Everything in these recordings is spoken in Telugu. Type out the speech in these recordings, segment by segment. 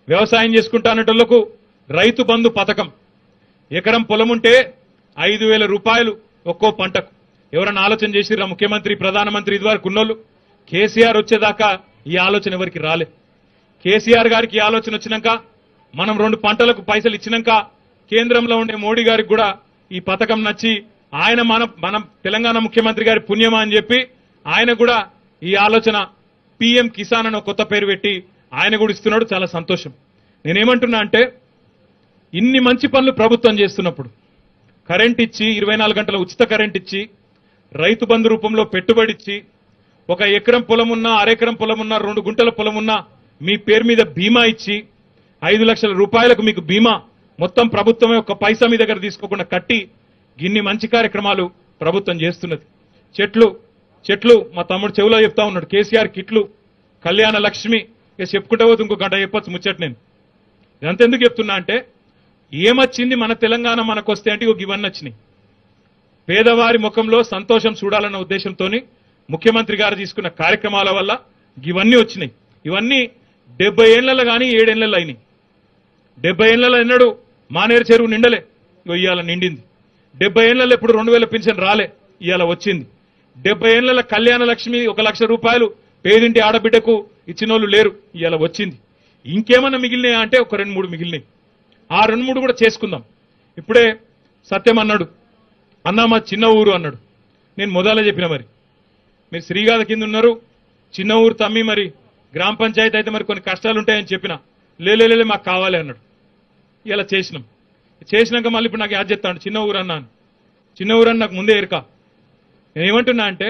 వ్యవసాయం చేసుకుంటానటోళ్లకు రైతు బంధు పథకం ఎకరం పొలం ఉంటే ఐదు వేల రూపాయలు ఒక్కో పంటకు ఎవరన్నా ఆలోచన చేసిర్రా ముఖ్యమంత్రి ప్రధానమంత్రి ఇదివరకు ఉన్నోళ్ళు కేసీఆర్ వచ్చేదాకా ఈ ఆలోచన ఎవరికి రాలే కేసీఆర్ గారికి ఈ ఆలోచన వచ్చినాక మనం రెండు పంటలకు పైసలు ఇచ్చినాక కేంద్రంలో ఉండే మోడీ గారికి కూడా ఈ పథకం నచ్చి ఆయన మన మన తెలంగాణ ముఖ్యమంత్రి గారి పుణ్యమా అని చెప్పి ఆయన కూడా ఈ ఆలోచన పిఎం కిసాన్ అని ఒక కొత్త పేరు పెట్టి ఆయన కూడా ఇస్తున్నాడు చాలా సంతోషం నేనేమంటున్నా అంటే ఇన్ని మంచి పనులు ప్రభుత్వం చేస్తున్నప్పుడు కరెంట్ ఇచ్చి ఇరవై నాలుగు గంటల ఉచిత కరెంట్ ఇచ్చి రైతు బంధు రూపంలో పెట్టుబడి ఇచ్చి ఒక ఎకరం పొలం ఉన్నా అరెకరం పొలం ఉన్నా రెండు గుంటల పొలం ఉన్నా మీ పేరు మీద బీమా ఇచ్చి ఐదు లక్షల రూపాయలకు మీకు బీమా మొత్తం ప్రభుత్వమే ఒక పైసా మీ దగ్గర తీసుకోకుండా కట్టి గిన్ని మంచి కార్యక్రమాలు ప్రభుత్వం చేస్తున్నది చెట్లు చెట్లు మా తమ్ముడు చెవులో చెప్తా ఉన్నాడు కేసీఆర్ కిట్లు కళ్యాణ లక్ష్మి ఇక చెప్పుకుంటే పోతే ఇంకో గంట చెప్పొచ్చు ముచ్చట నేను ఇదంతా ఎందుకు చెప్తున్నా అంటే ఏమొచ్చింది మన తెలంగాణ మనకు వస్తే అంటే ఇగో ఇవన్నీ వచ్చినాయి పేదవారి ముఖంలో సంతోషం చూడాలన్న ఉద్దేశంతో ముఖ్యమంత్రి గారు తీసుకున్న కార్యక్రమాల వల్ల ఇవన్నీ వచ్చినాయి ఇవన్నీ డెబ్బై ఏళ్లలో కానీ ఏడేళ్లలో అయినాయి డెబ్బై ఏళ్లలో ఎన్నడు మానేరు చెరువు నిండలే ఇగో ఇవాళ నిండింది డెబ్బై ఏళ్లలో ఇప్పుడు రెండు వేల పింఛన్ రాలే ఇవాళ వచ్చింది డెబ్బై ఏళ్లలో కళ్యాణ లక్ష్మి ఒక లక్ష రూపాయలు పేదింటి ఆడబిడ్డకు ఇచ్చినోళ్ళు లేరు ఇవాళ వచ్చింది ఇంకేమన్నా మిగిలినాయా అంటే ఒక రెండు మూడు మిగిలినాయి ఆ రెండు మూడు కూడా చేసుకుందాం ఇప్పుడే సత్యం అన్నాడు అన్నా మా చిన్న ఊరు అన్నాడు నేను మొదలే చెప్పిన మరి మీరు శ్రీగాధ కింద ఉన్నారు చిన్న ఊరు తమ్మి మరి గ్రామ పంచాయతీ అయితే మరి కొన్ని కష్టాలు ఉంటాయని చెప్పిన లేలే లేలే మాకు కావాలి అన్నాడు ఇలా చేసినాం చేసినాక మళ్ళీ ఇప్పుడు నాకు యాద్ చెప్తాను చిన్న ఊరు అన్నాను చిన్న ఊరు అని నాకు ముందే ఎరుక నేను ఏమంటున్నా అంటే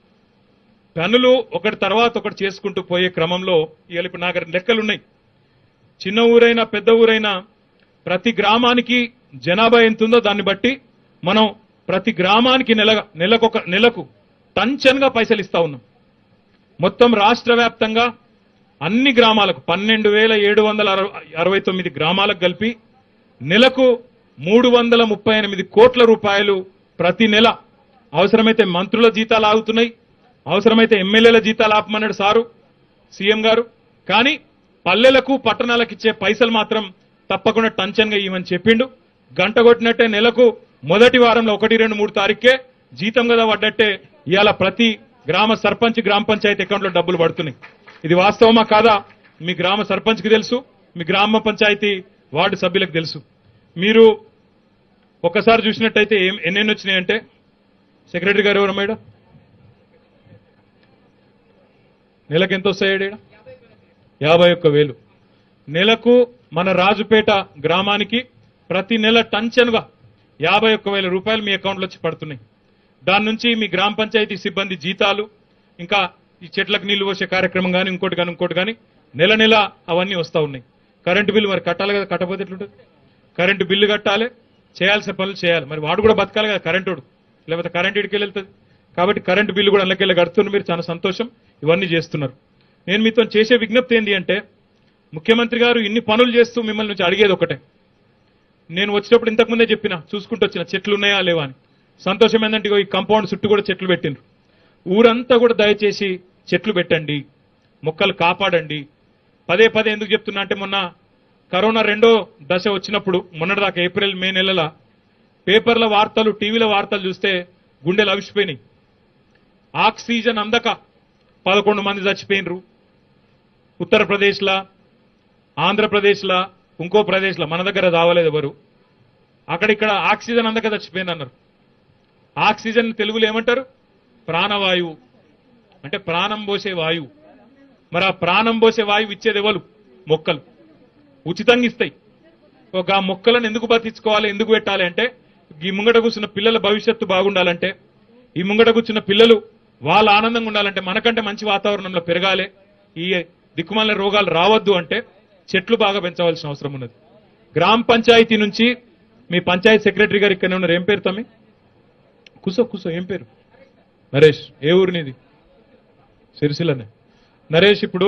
పనులు ఒకటి తర్వాత ఒకటి చేసుకుంటూ పోయే క్రమంలో ఇవాళ ఇప్పుడు నాకు లెక్కలు ఉన్నాయి చిన్న ఊరైనా పెద్ద ఊరైనా ప్రతి గ్రామానికి జనాభా ఎంత ఉందో దాన్ని బట్టి మనం ప్రతి గ్రామానికి నెల నెలకొక నెలకు టంచన్గా పైసలు ఇస్తా ఉన్నాం మొత్తం రాష్ట్ర వ్యాప్తంగా అన్ని గ్రామాలకు పన్నెండు వేల ఏడు వందల అరవై తొమ్మిది గ్రామాలకు కలిపి నెలకు మూడు వందల ముప్పై ఎనిమిది కోట్ల రూపాయలు ప్రతి నెల అవసరమైతే మంత్రుల జీతాలు ఆగుతున్నాయి అవసరమైతే ఎమ్మెల్యేల జీతాలు ఆపమన్నాడు సారు సీఎం గారు కానీ పల్లెలకు పట్టణాలకు ఇచ్చే పైసలు మాత్రం తప్పకుండా టంచన్గా ఇవ్వమని చెప్పిండు గంట కొట్టినట్టే నెలకు మొదటి వారంలో ఒకటి రెండు మూడు తారీఖే జీతం కదా పడ్డట్టే ఇవాళ ప్రతి గ్రామ సర్పంచ్ గ్రామ పంచాయతీ అకౌంట్లో డబ్బులు పడుతున్నాయి ఇది వాస్తవమా కాదా మీ గ్రామ సర్పంచ్కి తెలుసు మీ గ్రామ పంచాయతీ వార్డు సభ్యులకు తెలుసు మీరు ఒక్కసారి చూసినట్టయితే ఏం ఎన్నెన్ని వచ్చినాయంటే సెక్రటరీ గారు ఎవరు మేడం నెలకు ఎంత వస్తాయి యాభై ఒక్క వేలు నెలకు మన రాజుపేట గ్రామానికి ప్రతి నెల టంచన్గా యాభై ఒక్క వేల రూపాయలు మీ అకౌంట్లో వచ్చి పడుతున్నాయి దాని నుంచి మీ గ్రామ పంచాయతీ సిబ్బంది జీతాలు ఇంకా ఈ చెట్లకు నీళ్లు పోసే కార్యక్రమం కానీ ఇంకోటి కానీ ఇంకోటి కానీ నెల నెల అవన్నీ వస్తూ ఉన్నాయి కరెంటు బిల్లు మరి కట్టాలి కదా కట్టకపోతే ఎట్లుంటుంది కరెంటు బిల్లు కట్టాలి చేయాల్సిన పనులు చేయాలి మరి వాడు కూడా బతకాలి కదా కరెంటుడు లేకపోతే కరెంట్ ఇడికెళ్ళి వెళ్తుంది కాబట్టి కరెంటు బిల్లు కూడా అందుకెళ్ళి కడుతున్నారు మీరు చాలా సంతోషం ఇవన్నీ చేస్తున్నారు నేను మీతో చేసే విజ్ఞప్తి ఏంటి అంటే ముఖ్యమంత్రి గారు ఇన్ని పనులు చేస్తూ మిమ్మల్ని నుంచి అడిగేది ఒకటే నేను వచ్చినప్పుడు ఇంతకుముందే చెప్పిన చూసుకుంటూ వచ్చిన చెట్లు ఉన్నాయా లేవా అని సంతోషం ఏంటంటే ఇగో ఈ కాంపౌండ్ చుట్టూ కూడా చెట్లు పెట్టిండ్రు ఊరంతా కూడా దయచేసి చెట్లు పెట్టండి మొక్కలు కాపాడండి పదే పదే ఎందుకు చెప్తున్నా అంటే మొన్న కరోనా రెండో దశ వచ్చినప్పుడు మొన్నటిదాకా ఏప్రిల్ మే నెలల పేపర్ల వార్తలు టీవీల వార్తలు చూస్తే గుండెలు అవిసిపోయినాయి ఆక్సిజన్ అందక పదకొండు మంది చచ్చిపోయినరు ఉత్తరప్రదేశ్లా ఆంధ్రప్రదేశ్లా ఇంకో ప్రదేశ్లో మన దగ్గర రావలేదు ఎవరు అక్కడిక్కడ ఆక్సిజన్ అందక చచ్చిపోయింది అన్నారు ఆక్సిజన్ తెలుగులో ఏమంటారు ప్రాణవాయువు అంటే ప్రాణం పోసే వాయువు మరి ఆ ప్రాణం పోసే వాయువు ఇచ్చేది ఎవరు మొక్కలు ఉచితంగా ఇస్తాయి ఒక ఆ మొక్కలను ఎందుకు బతికించుకోవాలి ఎందుకు పెట్టాలి అంటే ఈ ముంగట కూర్చున్న పిల్లల భవిష్యత్తు బాగుండాలంటే ఈ ముంగట కూర్చున్న పిల్లలు వాళ్ళ ఆనందంగా ఉండాలంటే మనకంటే మంచి వాతావరణంలో పెరగాలి ఈ దిక్కుమాల రోగాలు రావద్దు అంటే చెట్లు బాగా పెంచవలసిన అవసరం ఉన్నది గ్రామ పంచాయతీ నుంచి మీ పంచాయతీ సెక్రటరీ గారు ఇక్కడ ఉన్నారు ఏం పేరు తమ్మి కూసో కూసో ఏం పేరు నరేష్ ఏ ఊరు నీది సిరిసిల్లనే నరేష్ ఇప్పుడు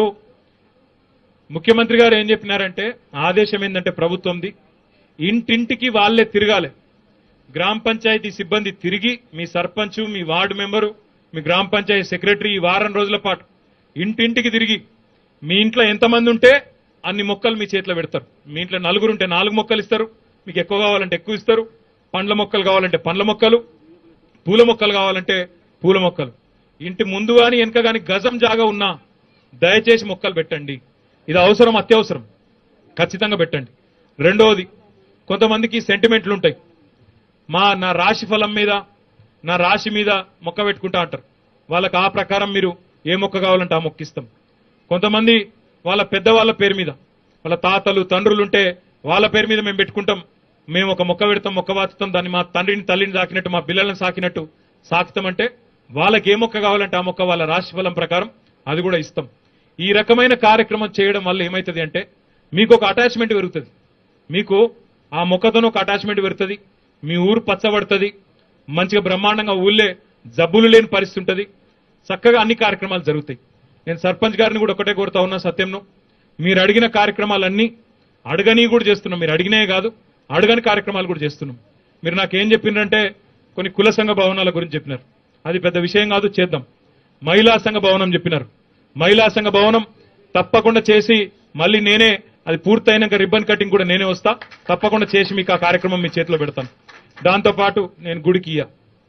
ముఖ్యమంత్రి గారు ఏం చెప్పినారంటే ఆదేశం ఏంటంటే ప్రభుత్వంది ఇంటింటికి వాళ్ళే తిరగాలి గ్రామ పంచాయతీ సిబ్బంది తిరిగి మీ సర్పంచ్ మీ వార్డు మెంబరు మీ గ్రామ పంచాయతీ సెక్రటరీ ఈ వారం రోజుల పాటు ఇంటింటికి తిరిగి మీ ఇంట్లో ఎంతమంది ఉంటే అన్ని మొక్కలు మీ చేతిలో పెడతారు మీ ఇంట్లో నలుగురు ఉంటే నాలుగు మొక్కలు ఇస్తారు మీకు ఎక్కువ కావాలంటే ఎక్కువ ఇస్తారు పండ్ల మొక్కలు కావాలంటే పండ్ల మొక్కలు పూల మొక్కలు కావాలంటే పూల మొక్కలు ఇంటి ముందు గాని వెనక గాని గజం జాగా ఉన్నా దయచేసి మొక్కలు పెట్టండి ఇది అవసరం అత్యవసరం ఖచ్చితంగా పెట్టండి రెండవది కొంతమందికి సెంటిమెంట్లు ఉంటాయి మా నా రాశి ఫలం మీద నా రాశి మీద మొక్క పెట్టుకుంటా అంటారు వాళ్ళకి ఆ ప్రకారం మీరు ఏ మొక్క కావాలంటే ఆ మొక్క ఇస్తాం కొంతమంది వాళ్ళ పెద్దవాళ్ళ పేరు మీద వాళ్ళ తాతలు తండ్రులు ఉంటే వాళ్ళ పేరు మీద మేము పెట్టుకుంటాం మేము ఒక మొక్క పెడతాం మొక్క వాచుతాం దాన్ని మా తండ్రిని తల్లిని సాకినట్టు మా పిల్లల్ని సాకినట్టు సాకుతామంటే వాళ్ళకి ఏ మొక్క కావాలంటే ఆ మొక్క వాళ్ళ రాశి ఫలం ప్రకారం అది కూడా ఇస్తాం ఈ రకమైన కార్యక్రమం చేయడం వల్ల ఏమవుతుంది అంటే మీకు ఒక అటాచ్మెంట్ పెరుగుతుంది మీకు ఆ మొక్కతోనే ఒక అటాచ్మెంట్ పెరుగుతుంది మీ ఊరు పచ్చబడుతుంది మంచిగా బ్రహ్మాండంగా ఊళ్ళే జబ్బులు లేని పరిస్థితి ఉంటుంది చక్కగా అన్ని కార్యక్రమాలు జరుగుతాయి నేను సర్పంచ్ గారిని కూడా ఒకటే కోరుతా ఉన్నా సత్యంను మీరు అడిగిన కార్యక్రమాలన్నీ అడగని కూడా చేస్తున్నాం మీరు అడిగినే కాదు అడగని కార్యక్రమాలు కూడా చేస్తున్నాం మీరు నాకేం చెప్పిండ్రంటే కొన్ని కుల సంఘ భవనాల గురించి చెప్పినారు అది పెద్ద విషయం కాదు చేద్దాం మహిళా సంఘ భవనం చెప్పినారు మహిళా సంఘ భవనం తప్పకుండా చేసి మళ్ళీ నేనే అది పూర్తయినాక రిబ్బన్ కటింగ్ కూడా నేనే వస్తా తప్పకుండా చేసి మీకు ఆ కార్యక్రమం మీ చేతిలో పెడతాను దాంతో పాటు నేను గుడికి ఇయ్య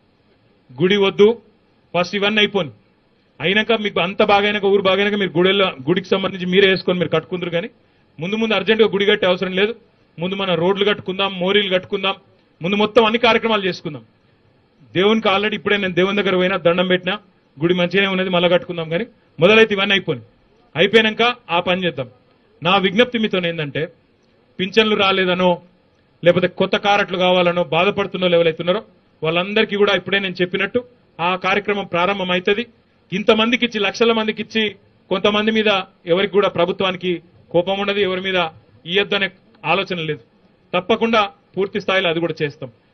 గుడి వద్దు ఫస్ట్ ఇవన్నీ అయిపోను అయినాక మీకు అంత బాగైనాక ఊరు బాగైనాక మీరు గుడిలో గుడికి సంబంధించి మీరే వేసుకొని మీరు కట్టుకుందరు కానీ ముందు ముందు అర్జెంటుగా గుడి కట్టే అవసరం లేదు ముందు మన రోడ్లు కట్టుకుందాం మోరీలు కట్టుకుందాం ముందు మొత్తం అన్ని కార్యక్రమాలు చేసుకుందాం దేవునికి ఆల్రెడీ ఇప్పుడే నేను దేవుని దగ్గర పోయినా దండం పెట్టినా గుడి మంచిగానే ఉన్నది మళ్ళా కట్టుకుందాం కానీ మొదలైతే ఇవన్నీ అయిపోయి అయిపోయినాక ఆ పని చేద్దాం నా విజ్ఞప్తి మీతో ఏంటంటే పింఛన్లు రాలేదనో లేకపోతే కొత్త కారట్లు కావాలనో బాధపడుతున్నో ఎవరైతున్నారో వాళ్ళందరికీ కూడా ఇప్పుడే నేను చెప్పినట్టు ఆ కార్యక్రమం ప్రారంభం అవుతుంది ఇంతమందికి ఇచ్చి లక్షల మందికి ఇచ్చి కొంతమంది మీద ఎవరికి కూడా ప్రభుత్వానికి కోపం ఉండదు ఎవరి మీద ఇయ్యొద్దనే ఆలోచన లేదు తప్పకుండా పూర్తి స్థాయిలో అది కూడా చేస్తాం